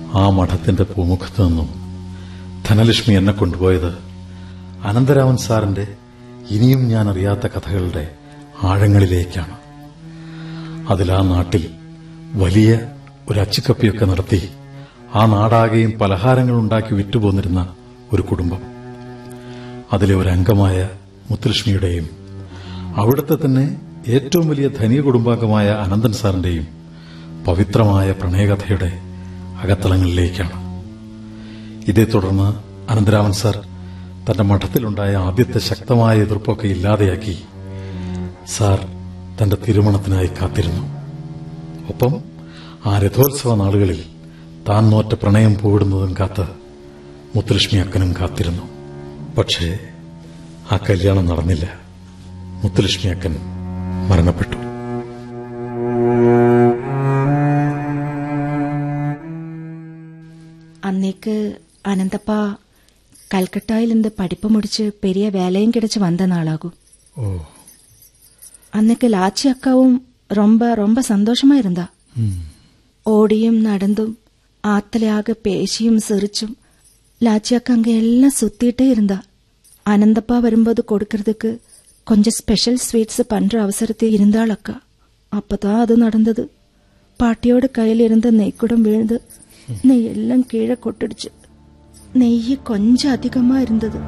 ആ മഠത്തിന്റെ പൂമുഖത്ത് നിന്നും ധനലക്ഷ്മി എന്നെ കൊണ്ടുപോയത് അനന്തരാമൻ സാറിന്റെ ഇനിയും ഞാൻ അറിയാത്ത കഥകളുടെ ആഴങ്ങളിലേക്കാണ് അതിൽ ആ നാട്ടിൽ വലിയ ഒരു അച്ചുക്കപ്പിയൊക്കെ നടത്തി ആ നാടാകെയും പലഹാരങ്ങൾ ഉണ്ടാക്കി വിറ്റുപോന്നിരുന്ന ഒരു കുടുംബം അതിലെ ഒരു അംഗമായ മുത്തുലക്ഷ്മിയുടെയും അവിടുത്തെ തന്നെ ഏറ്റവും വലിയ ധനിക കുടുംബാംഗമായ അനന്തൻ സാറിന്റെയും പവിത്രമായ പ്രണയകഥയുടെ അകത്തളങ്ങളിലേക്കാണ് ഇതേ തുടർന്ന് അനന്തരാമൻ സാർ തന്റെ മഠത്തിലുണ്ടായ ആദ്യത്തെ ശക്തമായ എതിർപ്പൊക്കെ ഇല്ലാതെയാക്കി സാർ തന്റെ തിരുമണത്തിനായി കാത്തിരുന്നു ഒപ്പം ആ രഥോത്സവ നാളുകളിൽ താൻ നോറ്റ പ്രണയം പോയിടുന്നതും കാത്ത് മുത്തുലക്ഷ്മി അക്കനും കാത്തിരുന്നു പക്ഷേ ആ കല്യാണം നടന്നില്ല മുത്തുലക്ഷ്മി അക്കൻ മരണപ്പെട്ടു அன்னைக்கு அனந்தப்பா கல்கட்டாயிலிருந்து படிப்பு முடிச்சு பெரிய வேலையும் கிடைச்சு வந்த நாளாகும் ഓ அன்னைக்கு லாச்சி அக்காவும் ரொம்ப ரொம்ப சந்தோஷமா இருந்தா ஓடியும் நடந்தும் ஆத்தலையாக பேசியும் சிரிச்சும் லாச்சி அக்கா அங்க எல்லாம் சுத்திட்டே இருந்தா அனந்தப்பா வரும்போது கொடுக்கறதுக்கு கொஞ்சம் ஸ்பெஷல் ஸ்வீட்ஸ் பண்ற அவசரத்தில் இருந்தாள் அக்கா அப்பதான் அது நடந்தது பாட்டியோட கையில் இருந்த நெய்க்குடம் விழுந்து நெய் எல்லாம் கீழே கொட்டிடுச்சு நெய் கொஞ்சம் அதிகமா இருந்தது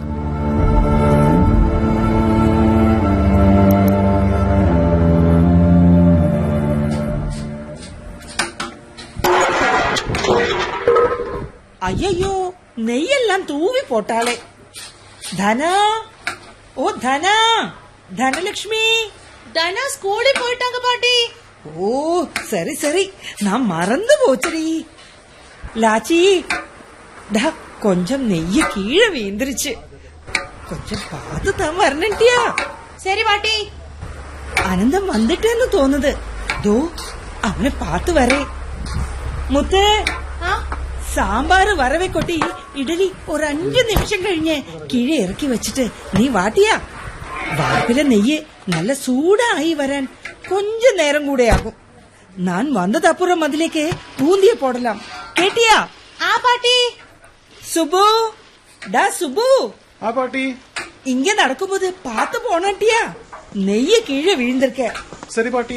ஐயையோ நெய்யெல்லாம் தூவி போட்டாளே தனா ஓ தனா தனலட்சுமி தனா ஸ்கூலுக்கு போயிட்டாங்க பாட்டி ஓ சரி சரி நான் மறந்து போச்சடி லாச்சி டா கொஞ்சம் நெய்ய கீழே வீந்துருச்சு கொஞ்சம் பார்த்து தான் வரணுட்டியா சரி பாட்டி അനന്തം വന്നിട്ടെന്ന് തോന്നുന്നത് ദോ അവനെ പാത്ത് വരേ മുത്ത് ആ സാമ്പാറ് വറവെ കൊട്ടി ഇഡലി ഒരു അഞ്ചു നിമിഷം കഴിഞ്ഞ് കിഴി ഇറക്കി വെച്ചിട്ട് നീ വാട്ടിയാ വാർപ്പിലെ നെയ്യ് നല്ല സൂടായി വരാൻ കൊഞ്ച നേരം കൂടെ ആകും ഞാൻ വന്നതപ്പുറം അതിലേക്ക് പൂന്തിയെ പോടലാം കേട്ടിയാ ആ பாட்டி സുബു ഡാ സുബു ആ പാട്ടി ഇങ്ങ നടക്കുമ്പോൾ പാത്ത് പോണട്ടിയാ നെയ്യ് കീഴെ വീഴ്ന്നിருக்க സരി പാട്ടി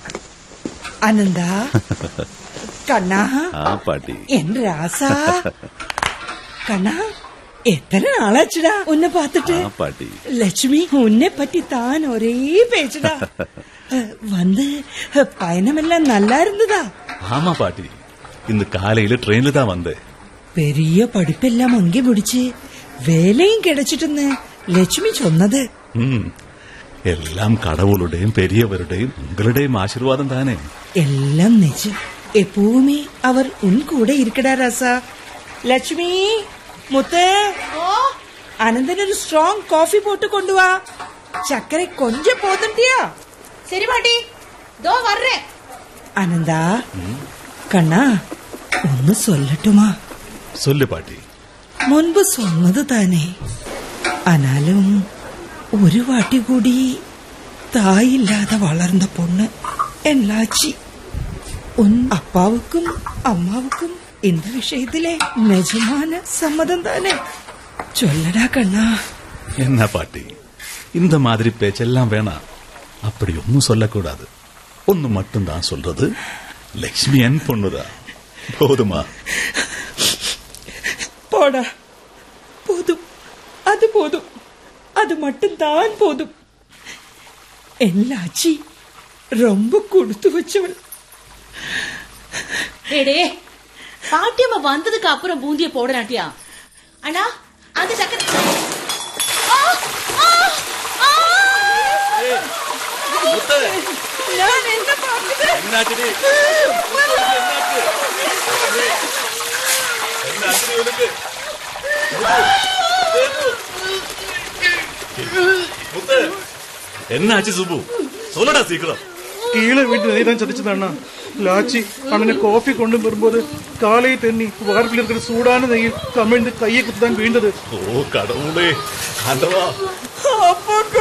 അനന്താ കണ്ണാ ആ പാട്ടി എൻ രാസാ കണ്ണാ എത്ര നാളാച്ചുടാ ഉന്നെ പാത്തിട്ട് ആ പാട്ടി ലക്ഷ്മി ഉന്നെ പറ്റി താൻ ഒരേ പേച്ചടാ வந்து பயணமெல்லாம் நல்லா இருந்ததா ஆமா பாட்டி இந்த காலையில ட்ரெயின்ல தான் வந்தேன் பெரிய படிப்பெல்லாம் அங்கே பிடிச்சு வேலையும் கிடைச்சிட்டுன்னு லட்சுமி சொன்னது ம் எல்லாம் கடவுளுடையும் பெரியவருடையும் உங்களுடையும் ஆசீர்வாதம் தானே எல்லாம் நிஜம் எப்பவுமே அவர் உன் கூட இருக்கடா ராசா லட்சுமி முத்து அனந்தன் ஒரு ஸ்ட்ராங் காஃபி போட்டு கொண்டு வா சர்க்கரை கொஞ்சம் போதுண்டியா சரி பாட்டி தோ வர்றேன் അനന്താ കണ്ണാ ഒന്ന് സൊല്ലട്ടുമാ சொல்லு பாட்டி മുൻപ് സ്വന്നത് താനേ അനാലും ഒരു വാട്ടി കൂടി തായില്ലാതെ വളർന്ന പൊണ്ണ് എല്ലാച്ചി ഉൻ അപ്പാവുക്കും അമ്മാവുക്കും இந்த விஷயத்திலே நிஜமான சம்மதம் தானே சொல்லடா கண்ணா என்ன பாட்டி இந்த மாதிரி பேச்செல்லாம் வேணாம் அப்படி ஒன்னும் சொல்லக்கூடாது ஒன்னு மட்டும் தான் சொல்றது லக்ஷ்மி என் பொண்ணுதான் போதுமா போடா போதும் அது போதும் அது மட்டும்தான் போதும் எல்லாச்சி ரொம்ப கொடுத்து வச்சவள் டேடே பாட்டியம்மா வந்ததுக்கு அப்புறம் பூந்திய போட நாட்டியா அண்ணா அந்த சக்கரை ஆ! ஆ! ஆ! நான் என்ன பார்க்குது என்னாச்சு சுபு சொல்லடா சீக்கிரம் கீழே வீட்டு நெய் தான் சதிச்சதாண்ணா லாச்சி அண்ணனை காஃபி கொண்டு வரும்போது காலையை தண்ணி வார்ப்பில் இருக்கிற சூடான நெய்யில் கமிழ்ந்து கையை குத்துதான் வீழ்ந்தது ஓ கடவுளே ஆண்டவா அப்போ